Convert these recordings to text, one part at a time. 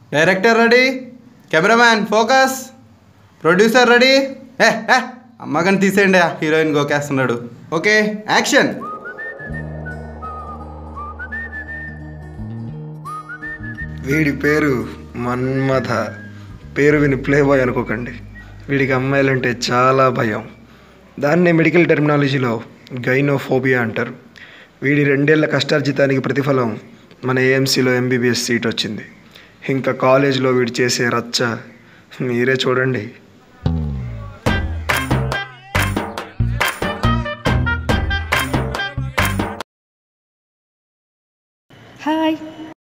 Director ready cameraman focus producer ready ఏ ఏ అమ్మగాని తీసేయండి హీరోయిన్ గోకేస్తున్నాడు ఓకే యాక్షన్ వీడి పేరు మన్మథ పేరు విని ప్లే బాయ్ అనుకోకండి వీడికి అమ్మాయిలంటే చాలా భయం దాన్నే మెడికల్ టెర్మినాలజీలో గైనోఫోబియా అంటారు వీడి రెండేళ్ల కష్టార్జితానికి ప్రతిఫలం మన ఏఎంసీలో ఎంబీబీఎస్ సీట్ వచ్చింది ఇంకా కాలేజీలో వీడు చేసే రచ్చ మీరే చూడండి హాయ్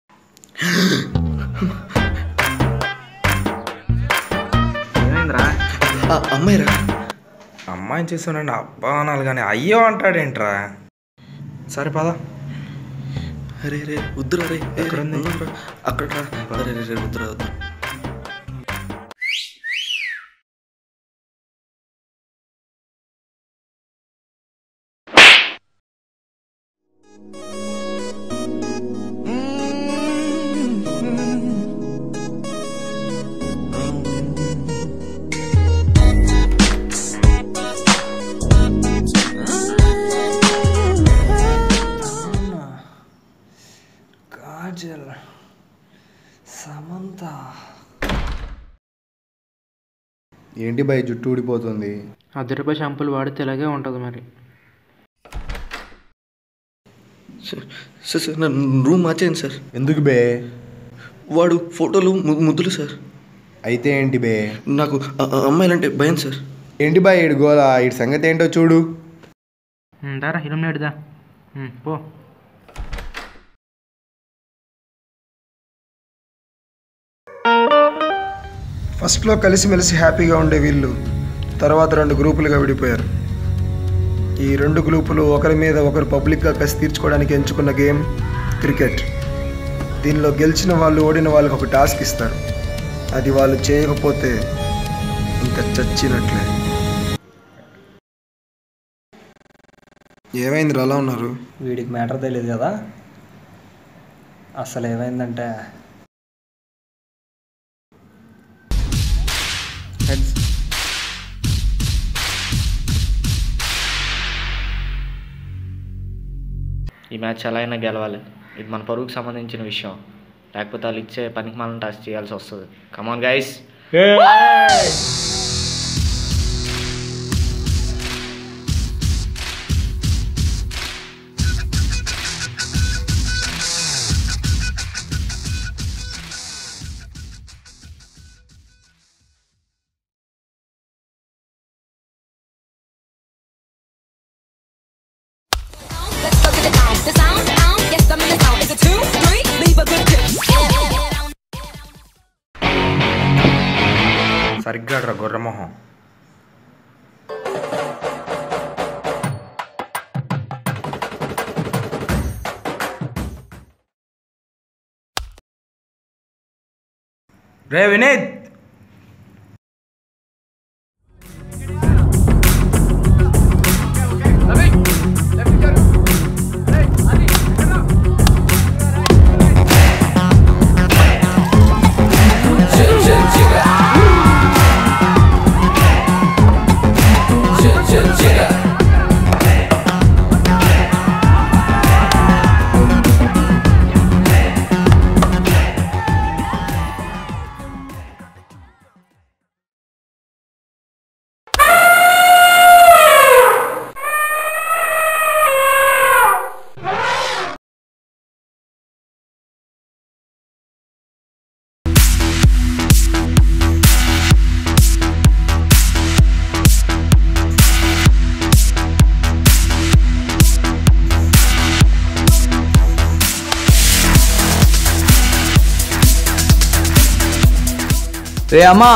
ఏమైందిరా అమ్మాయిరా అమ్మాయిని చూస్తున్నాడు అబ్బా అనాలి కానీ అయ్యో అంటాడేంట్రా సరే పద అరే రే వద్దురా రే ఏ, ఎక్కడ ఉంది? ఉన్నారా? అక్కడ రా. అరే రే రే వద్దురా వద్దు కాజల్ సమంత ఏంటి భయ్ జుట్టు ఊడిపోతుంది అర్ధ రూపాయి షాంపూలు వాడితే ఇలాగే ఉంటుంది మరి సార్ సార్ సార్ నా రూమ్ మార్చేయండి సార్ ఎందుకు బే వాడు ఫోటోలు ము- ముద్దులు సార్ అయితే ఏంటి బే నాకు ఆ- ఆ అమ్మాయిలంటే భయం సార్ ఏంటి బాయ్ ఈడు గోలా ఈడి సంగతి ఏంటో చూడు ఉమ్, దారా ఇల్లుమినేట్ దా ఉమ్, పో ఫస్ట్లో కలిసిమెలిసి హ్యాపీగా ఉండే వీళ్ళు తర్వాత రెండు గ్రూపులుగా విడిపోయారు ఈ రెండు గ్రూపులు ఒకరి మీద ఒకరు పబ్లిక్గా కసి తీర్చుకోవడానికి ఎంచుకున్న గేమ్ క్రికెట్ దీనిలో గెలిచిన వాళ్ళు ఓడిన వాళ్ళకి ఒక టాస్క్ ఇస్తారు అది వాళ్ళు చేయకపోతే ఇంకా చచ్చినట్లే ఏమైంది అలా ఉన్నారు వీడికి మ్యాటర్ తెలియదు కదా అసలు ఏమైందంటే హెడ్స్ ఈ మ్యాచ్ ఎలా అయినా గెలవాలి ఇది మన పరుగుకు సంబంధించిన విషయం లేకపోతే వాళ్ళు ఇచ్చే పనికి మనం టచ్ చేయాల్సి వస్తుంది come on guys Let's go get it on. The sound, on. Yes, I'm in the sound. It's a two, three, leave a good tip. సరిగ్గా రా గొర్రెమొహం రే వినీత్ రే అమ్మా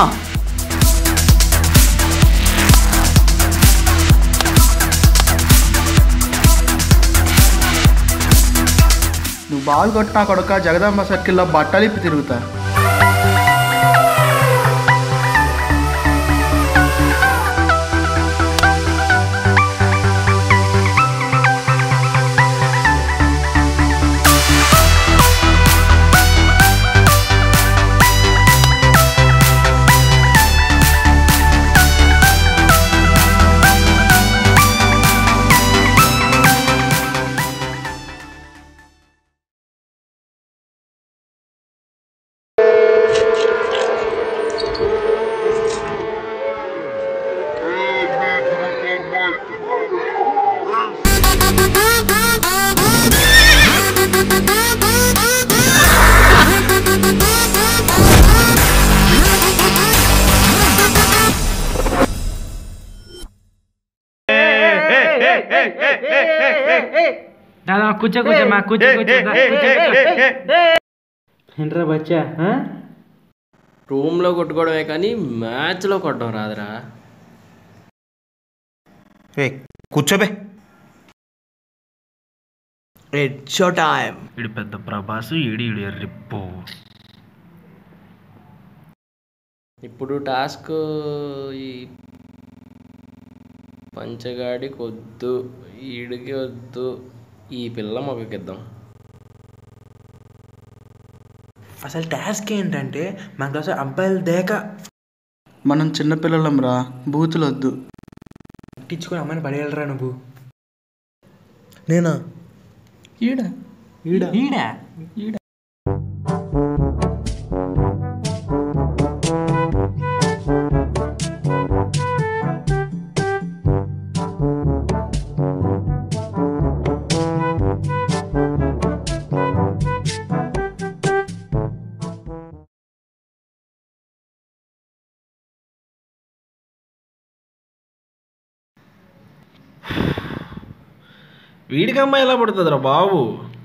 నువ్వు బాల్ కొట్టినా కొడక జగదాంబ సర్కిల్లో బట్టలిప్పి తిరుగుతా దాదా కూర్చో కూర్చో మా కూర్చో కూర్చో దా, కూర్చో, కూర్చో. ఏంట్రా బచ్చా ఆ? రూమ్లో కొట్టుకోవడమే కానీ మ్యాచ్లో కొట్టడం రాదురా ఏ కూర్చోబే షో టైం ఈడు పెద్ద ప్రభాసు ఈడు ఈడు ఎర్రిప్పు ఇప్పుడు టాస్క్ ఈ పంచగాడికి వద్దు ఈడికి వద్దు ఈ పిల్ల మొక్కకిద్దాం అసలు టాస్క్ ఏంటంటే మనకు అసలు అబ్బాయిలు దేక మనం చిన్నపిల్లలం రా బూతులు వద్దు పట్టించుకొని అమ్మాయిని పడేయాలరా నువ్వు నేనా ఈడ ఈడా వీడికి అమ్మాయి ఎలా పడుతుందిరా బాబు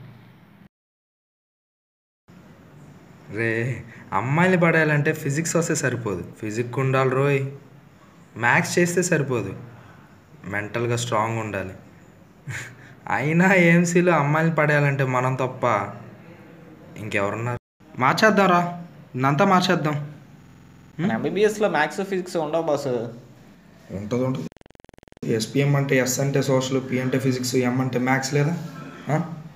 రే అమ్మాయిని పడేయాలంటే ఫిజిక్స్ వస్తే సరిపోదు ఫిజిక్స్ ఉండాలి రోయ్ మ్యాథ్స్ చేస్తే సరిపోదు మెంటల్గా స్ట్రాంగ్ ఉండాలి అయినా ఏఎంసీలో అమ్మాయిని పడేయాలంటే మనం తప్ప ఇంకెవరున్నారు మార్చేద్దాం రా ఇన్నంతా మార్చేద్దాం ఎంబీబీఎస్లో మ్యాథ్స్ ఫిజిక్స్ ఉండవు బాస్ ఉంటుంది ఉంటుంది ఎస్పిఎం అంటే ఎస్ అంటే సోషల్ పి అంటే ఫిజిక్స్ ఎం అంటే మ్యాథ్స్ లేదా ఆ?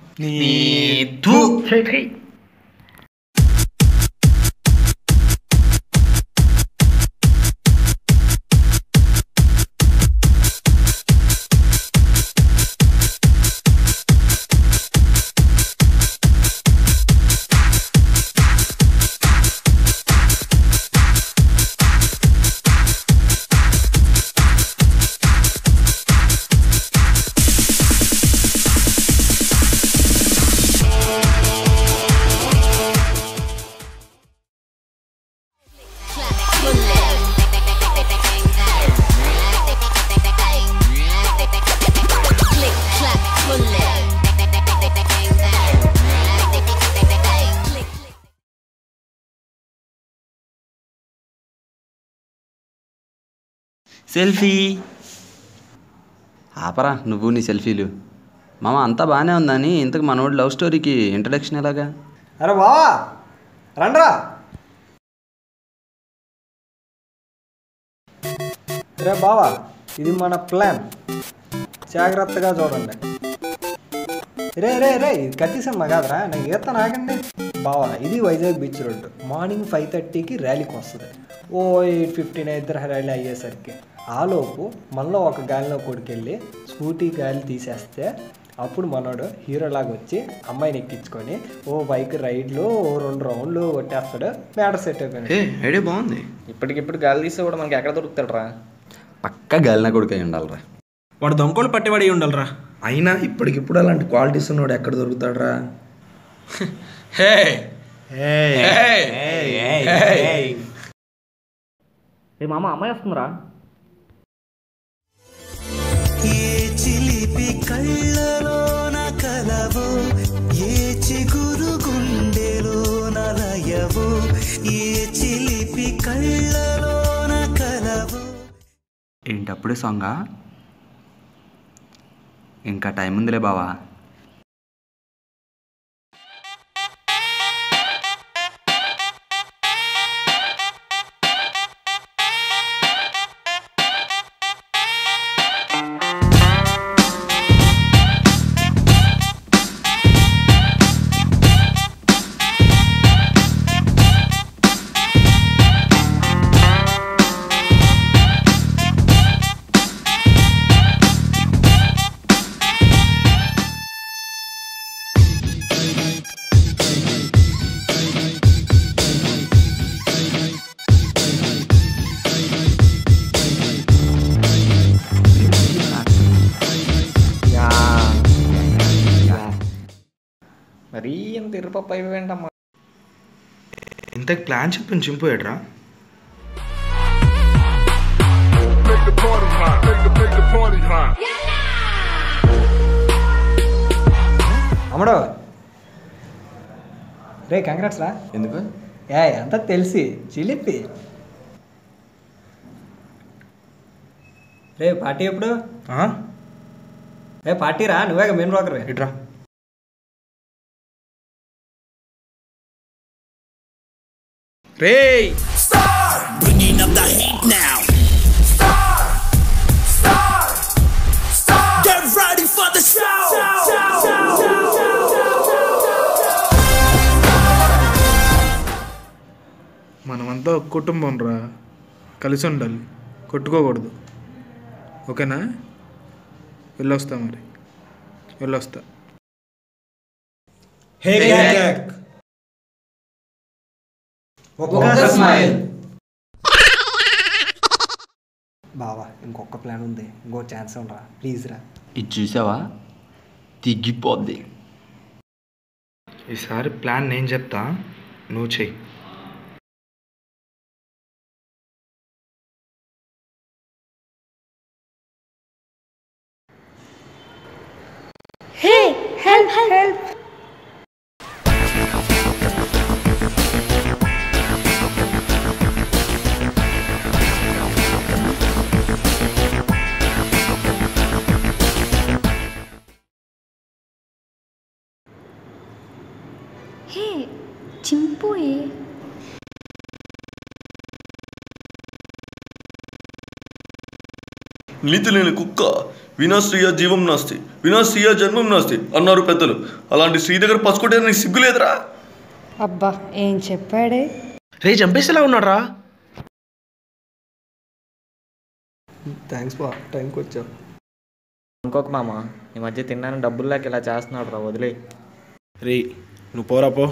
సెల్ఫీ ఆపరా నువ్వు నీ సెల్ఫీలు మామ అంతా బాగానే ఉందని ఇంతకు మనోడు లవ్ స్టోరీకి ఇంట్రడక్షన్ ఎలాగా అరే బావా రండ్రా రే బావా ఇది మన ప్లాన్ జాగ్రత్తగా చూడండి రే రే రే ఇది కత్తిసమ్మ కాదురా నాకు ఈత నాగండి బావా ఇది Vizag beach road morning five థర్టీకి ర్యాలీకి వస్తుంది ఓ ఎయిట్ ఫిఫ్టీన్ ఇద్దరు ర్యాలీ అయ్యేసరికి ఆలోపు మనలో ఒక గాలిలో కొడుకెళ్ళి స్కూటీ గాలి తీసేస్తే అప్పుడు మనోడు హీరోలాగా వచ్చి అమ్మాయిని ఎక్కించుకొని ఓ బైక్ రైడ్లు ఓ రెండు రౌండ్లు కొట్టేస్తాడు మ్యాటర్ సెట్ అయిపోయింది ఏ ఐడియా బాగుంది ఇప్పటికిప్పుడు గాలి తీస్తే కూడా మనకి ఎక్కడ దొరుకుతాడు రా పక్క గాలిన కొడుకై ఉండాలిరా వాడు దొంగలు పట్టేవాడి ఉండాలిరా అయినా ఇప్పటికిప్పుడు అలాంటి క్వాలిటీస్ ఉన్నవాడు ఎక్కడ దొరుకుతాడరా ఏ మామ అమ్మాయి వస్తుందిరా ఏంటి అప్పుడే సాంగా ఇంకా టైం ఉందిలే బావా మరీ ఇంత ఎరుపప్పు అయిపోయింటమ్మా ఇంతకు ప్లాన్ చెప్పని చింపోయాడ్రా అమ్మడు రే కంగ్రాట్స్ రా ఎందుకు ఏ అంతా తెలిసి చిలిపి రే పార్టీ ఎప్పుడు ఏ పార్టీ రా నువ్వే మెయిన్ బ్రోకర్ ఇట్రా రేయ్ Bringing up the heat now. Get ready for the show. మనమంతా ఒక కుటుంబం రా కలిసి ఉండాలి కొట్టుకోకూడదు ఓకేనా వెళ్ళొస్తా మరి వెళ్ళొస్తా హే గ్యాంగ్ ఒక్క స్మైల్ బావా ఇంకొక ప్లాన్ ఉంది ఇంకో ఛాన్స్ ఉండరా ప్లీజ్ రా ఇది చూసావా తిగ్గిపోద్ది ఈసారి ప్లాన్ నేను చెప్తా నువ్వు చెయ్యి Hey, help, help. హే చింపుయే నీతి లేని కుక్క వినాశ్రీయ జీవం నాస్తి వినాశ్రీయ జన్మం నాస్తి అన్నారు పెద్దలు అలాంటి శ్రీ దగ్గర పసుకుంటే నీకు సిగ్గు లేదురా అబ్బా ఏం చెప్పాడే రే చంపేసేలా ఉన్నారా థ్యాంక్స్ బా టైంకి వచ్చావు ఇంకొక మామ ఈ మధ్య తిన్నాను డబ్బులు లేక ఇలా చేస్తున్నాడు రా వదిలే రే నువ్వు పోరా పో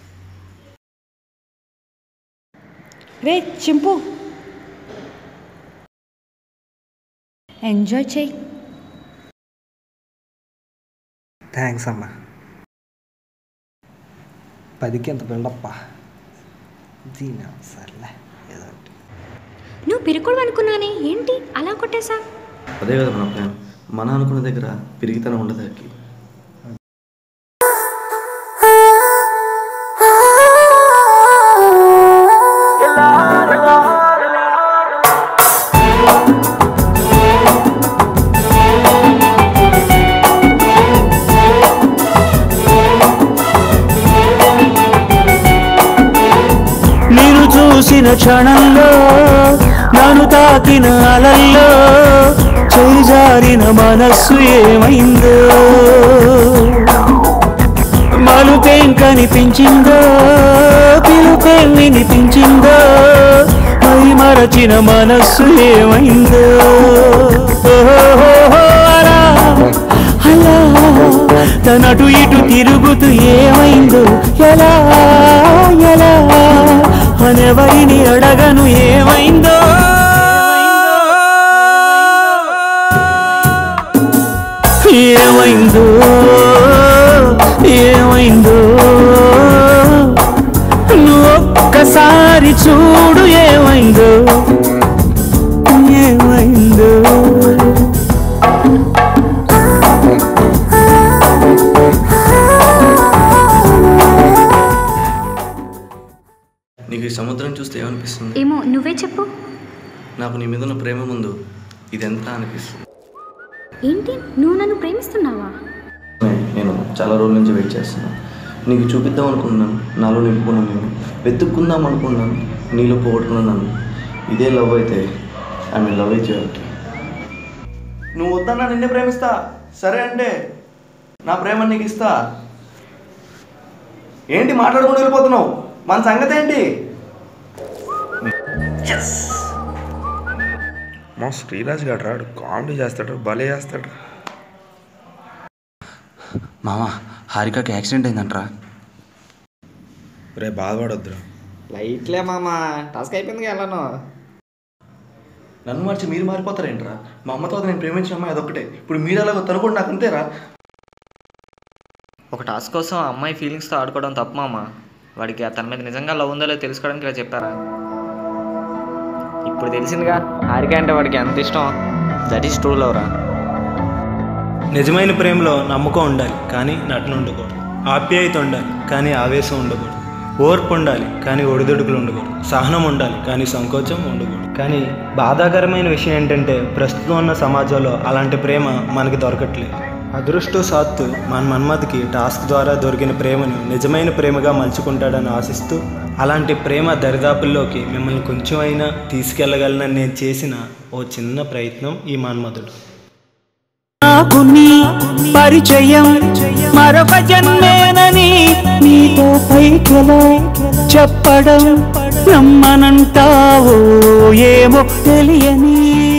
రే చింపు ఎంజాయ్ చెయ్యి థ్యాంక్స్ అమ్మా పదికి ఎంత బిల్డప్పా దీని సర్లే ఏదో ఒకటి. నువ్వు పిరుకుడు అనుకున్నానే ఏంటి అలా కొట్టేశా అదే కదా మన ప్లాన్ మన అనుకున్న దగ్గర పిరిగితనం ఉండదు దానికి నేను చూసిన క్షణంలో నన్ను తాకిన అలల్లో చేజారిన మనస్సు ఏమైందో మలుపేం కనిపించిందో పిలుపేం వినిపించిందో మై మరచిన మనస్సు ఏమైందో ఓహో అలా అలా తనటు ఇటు తిరుగుతూ ఏమైందో ఎలా ఎలా అనెవరిని అడగను ఏమైందో ఏమైందో ఏమైందో నువ్వు ఒక్కసారి చూడు ఏమైందో ఏమైందో నీకు ఈ సముద్రం చూస్తే ఏమనిపిస్తుంది ఏమో నువ్వే చెప్పు నాకు నీ మీద ఉన్న ప్రేమ ముందు ఇదెంత అనిపిస్తుంది ఏంటి నువ్వు నన్ను ప్రేమిస్తున్నావా నేను చాలా రోజుల నుంచి వెయిట్ చేస్తున్నాను నీకు చూపిద్దాం అనుకున్నాను నాలో నింపుకున్నాను నేను వెతుక్కుందాం అనుకున్నాను నీలో పోగొట్టుకున్నాను నన్ను ఇదే లవ్ అయితే ఐ మీన్ లవ్ ఇచ్చి నువ్వు వద్దన్నా నిన్నే ప్రేమిస్తా సరే అంటే నా ప్రేమ నీకు ఇస్తా ఏంటి మాట్లాడుకుంటూ వెళ్ళిపోతున్నావు మన సంగతి ఏంటి మా శ్రీరాజ్ గారు రాడు కామెడీ చేస్తాడు భలే చేస్తాడు మామ హారికకి యాక్సిడెంట్ అయిందంట్రా రే బాధపడొద్దురా లైట్లే మామ టాస్క్ అయిపోయింది వెళ్ళను నన్ను మార్చి మీరు మారిపోతారేంట్రా మా అమ్మతో నేను ప్రేమించిన అమ్మాయి అదొక్కటే ఇప్పుడు మీరు అలాగో తను కూడా నాకు అంతేరా ఒక టాస్క్ కోసం ఆ అమ్మాయి ఫీలింగ్స్తో ఆడుకోవడం తప్పు మామ వాడికి తన మీద నిజంగా లవ్ ఉందో లేదో తెలుసుకోవడానికి ఇలా చెప్పారా ఇప్పుడు తెలిసిందిగా హారిక అంటే వాడికి ఎంత ఇష్టం దట్ ఈస్ ట్రూ లవ్ రా నిజమైన ప్రేమలో నమ్మకం ఉండాలి కానీ నటన ఉండకూడదు ఆప్యాయత ఉండాలి కానీ ఆవేశం ఉండకూడదు ఓర్పు ఉండాలి కానీ ఒడిదుడుకులు ఉండకూడదు సహనం ఉండాలి కానీ సంకోచం ఉండకూడదు కానీ బాధాకరమైన విషయం ఏంటంటే ప్రస్తుతం ఉన్న సమాజంలో అలాంటి ప్రేమ మనకి దొరకట్లేదు అదృష్టవశాత్తు మన మన్మథ్కి టాస్క్ ద్వారా దొరికిన ప్రేమను నిజమైన ప్రేమగా మలుచుకుంటాడని ఆశిస్తూ అలాంటి ప్రేమ దరిదాపుల్లోకి మిమ్మల్ని కొంచెం అయినా తీసుకెళ్ళగలనని నేను చేసిన ఓ చిన్న ప్రయత్నం ఈ మన్మధుడు నాకు నీ పరిచయం మరొక జన్మేనని నీతో పైకెలా చెప్పడం నమ్మనంటావో ఏమో తెలియని